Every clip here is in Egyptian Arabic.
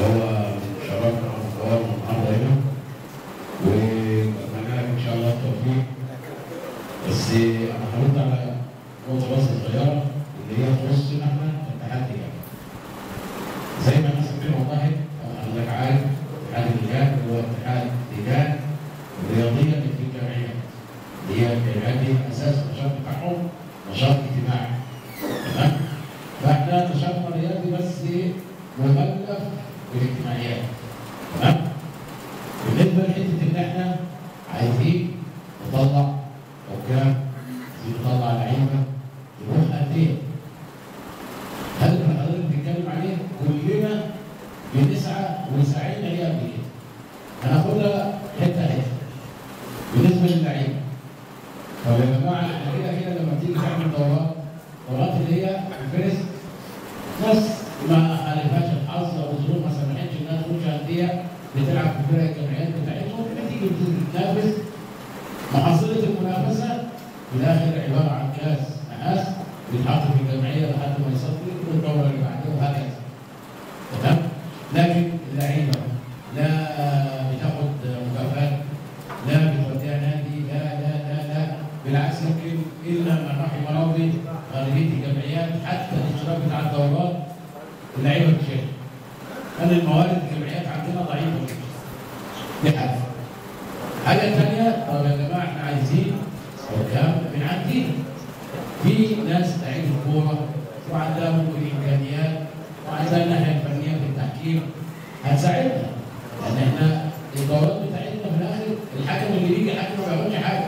هو شرفنا ومقام النهارده هنا واتمنى لك ان شاء الله التوفيق بس انا هرد على نقطه بس صغيره اللي هي تخصنا احنا كاتحاد يعني زي ما الناس كتير والله حضرتك عارف اتحاد اللجان هو اتحاد لجان رياضيه اللي في الجمعيات اللي هي الجمعيات دي اساس النشاط بتاعهم نشاط اجتماعي تمام فاحنا نشاطنا رياضي بس مكلف بالاجتماعيات تمام بالنسبه لحته ان احنا عايزين نطلع حكام عايزين نطلع لعيبه نروح انديه هل اللي حضرتك بتتكلم عليه كلنا بنسعى وسعينا هي قبل كده هناخدها حته حته بالنسبه للعيبه طب يا جماعه احنا كده كده لما بتيجي تعمل دورات دورات اللي هي الفيرست ناس ما خالفهاش الحظ او الظروف ما سمحتش انها تخش انديه بتلعب في فرق الجمعيات بتاعتهم بتيجي بتنافس محصله المنافسه في الاخر عباره عن كاس نحاس بيتحط في الجمعيه لحد ما يصفي والدوره اللي بعدها وهكذا تمام لكن اللعيبه لا بتاخد مكافآت لا بتوديها نادي لا لا لا لا بالعكس يمكن الا من رحم ربي غالبيه الجمعيات حتى الاشتراك بتاع الدورات اللعيبه بتشارك لان الموارد الجمعيات عندنا ضعيفه جدا دي حاجه حاجه ثانيه طب يا جماعه احنا عايزين حكام من عندنا في ناس لعيبه كوره وعندها ممكن امكانيات وعندها الناحيه الفنيه في التحكيم هتساعدنا لان احنا الدورات بتاعتنا في الاخر الحكم اللي بيجي حكم ما بياخدش حاجه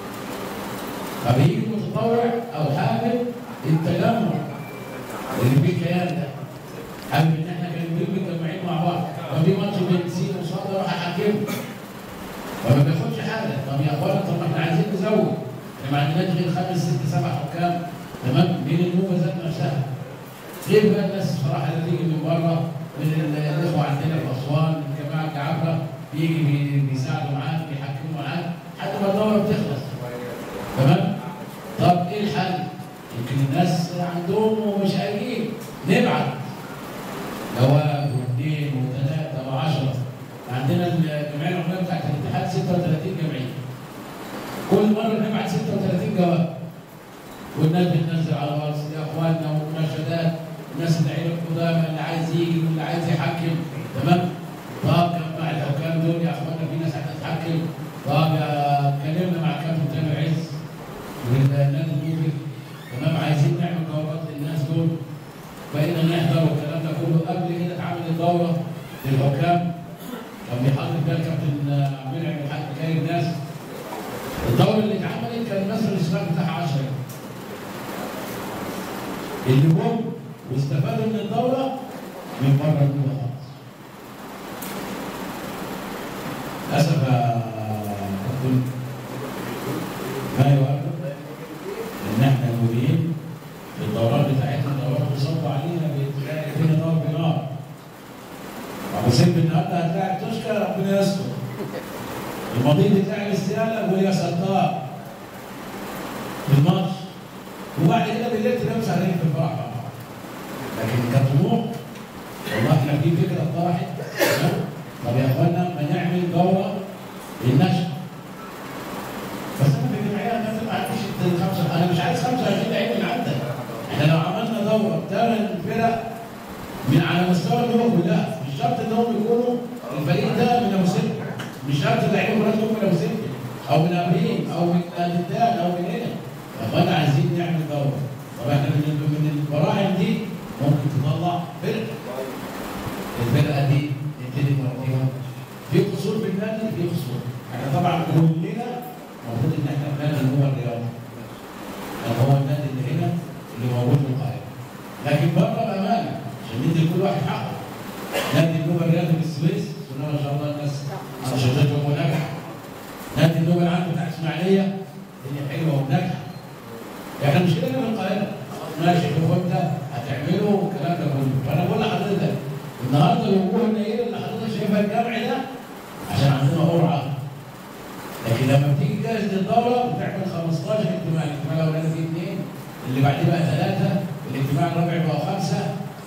فبيجي متطوع او حابب التجمع اللي فيه كيان ده حابب ان احنا كنا متجمعين مع بعض طب في ماتش بين سين وصاد اروح احكمه فما بياخدش حاجه طب يا اخوانا طب ما احنا عايزين نزود احنا ما عندناش غير خمس ست سبع حكام تمام من النوبه ذات نفسها غير بقى الناس بصراحه اللي تيجي من بره من الاخوه عندنا في اسوان الجماعه الجعفره بيجي بي- بيساعدوا معاك بيحكموا معاك حتى ما الدوره بتخلص تمام طب ايه الحل؟ يمكن الناس عندهم ومش قايلين نبعت جواب واثنين وثلاثه وعشره عندنا الجمعيه العموميه بتاعت الاتحاد 36 جمعيه كل مره نبعت 36 جواب والناس بتنزل على الواتس يا اخواننا ومناشدات الناس اللعيبه القدامى اللي عايز يجي واللي عايز يحكم تمام طب جمع الحكام دول يا اخواننا في ناس هتتحكم طب يا اتكلمنا مع كابتن تامر عز والنادي الموفي تمام عايزين نعمل دورات للناس دول بقينا نحضر والكلام ده كله قبل كده اتعمل الدوره للحكام كان بيحضر فيها الكابتن عبد المنعم الحاج كاين الناس الدوره اللي اتعملت كان مثلا الاشتراك بتاعها 10 اللي جم واستفادوا من الدوره من بره الدوله خالص للاسف يا كابتن ما يؤكد ان احنا المديرين في الدورات بتاعتنا الدورات بيصبوا علينا بتلاقي فينا نار بنار ابو سيف النهارده هتلاعب تشكى ربنا يستر الماضي بتاع الاستياله قول يا ستار في الماتش وبعد كده بالليل تنام سهرين في الفرح مع بعض. لكن كطموح والله احنا في فكره طرحت تمام؟ طب يا اخوانا ما نعمل دوره للنشر بس انا في الجمعيه ما في معلش الخمسه انا مش عايز 25 لعيب من عندك احنا لو عملنا دوره ثمان فرق من على مستوى النوم كلها مش شرط انهم يكونوا الفريق ده من ابو سلم مش شرط اللعيبه كلها تكون من ابو سلم او من ابريل او من الدال او من هنا يا اخوانا عايزين نعمل دوره طب احنا من من البراعم دي ممكن تطلع فرقه الفرقه دي نبتدي نوديها في قصور في النادي في قصور احنا طبعا كلنا المفروض ان احنا النادي اللي هو الرياضي اللي هو النادي اللي هنا اللي موجود في القاهره لكن بره بامانه عشان ندي لكل واحد حقه نادي النوبه الرياضي في السويس بسم الله ما شاء الله الناس انشطتهم وناجحه نادي النوبه العام بتاع اسماعيليه الدنيا حلوه وناجحه احنا مش كده من القاهره ماشي شوف انت هتعمله والكلام ده كله فانا بقول لحضرتك النهارده الوجوه النيره اللي حضرتك شايفها الجمع ده عشان عندنا قرعه لكن لما بتيجي تجهز للدوره بتعمل 15 اجتماع الاجتماع الاولاني فيه اثنين اللي بعديه بقى ثلاثه الاجتماع الرابع بقى خمسه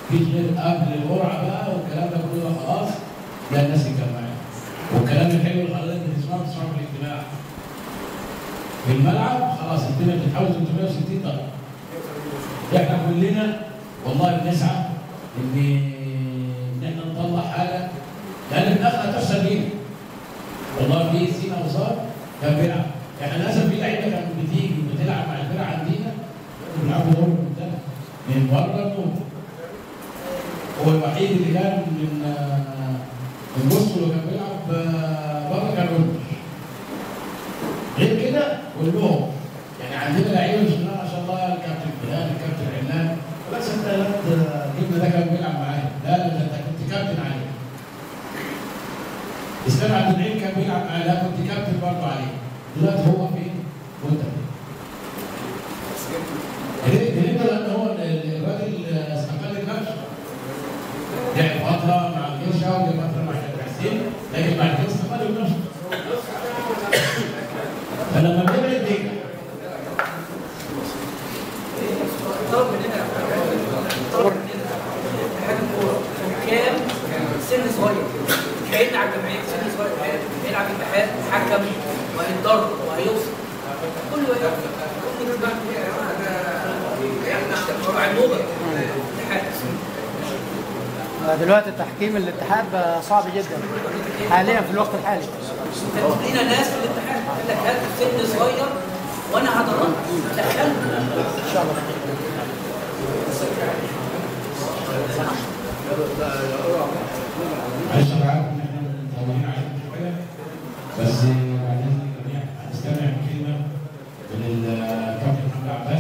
مفيش غير قبل القرعه بقى والكلام ده كله خلاص لا الناس اتجمعت والكلام الحلو اللي حضرتك بتسمعه بتسمعه في الاجتماع في الملعب خلاص الدنيا بتتحول 360 درجه احنا كلنا والله بنسعى ان ان احنا نطلع حاجه لان في الاخر هتحصل بينا والله في سينا وصار كان بيلعب يعني للاسف في لعيبه كانت بتيجي وبتلعب مع الفرقه عندنا بيلعبوا دوري ممتاز من بره النور هو الوحيد اللي كان من آه، من بوسطو اللي كان بيلعب آه، بره كان رولر غير كده كلهم يعني عندنا لعيبه بسم الله ما شاء الله الكابتن فلان الكابتن علان بس انت لا الابن ده كان بيلعب معايا لا لا ده انت كنت كابتن عليه اسلام عبد العليم كان بيلعب معايا لا كنت كابتن برضه عليه دلوقتي هو فين وانت فين ليه لان هو ال- الراجل استقل نفسه لعب فتره مع الجيش ولعب فتره مع كابتن حسين لكن بعد كده استقل بنفسه فلما بيبعد بيجي طلب مننا طلب مننا اتحاد الكوره حكام سن صغير كأن على الجمعيه سن صغير هيلعب الاتحاد حكم وهيتضرب وهيوصل كله كله بقى مع النوبه الاتحاد دلوقتي التحكيم الاتحاد بقى صعب جدا حاليا في الوقت الحالي كان لينا ناس في الاتحاد قال لك هات سن صغير وانا هدربك دخلنا ان شاء الله معلش انا عارف ان احنا مطولين عليكم شويه بس بعدين الجميع هنستمع كلمه من الكابتن محمد عباس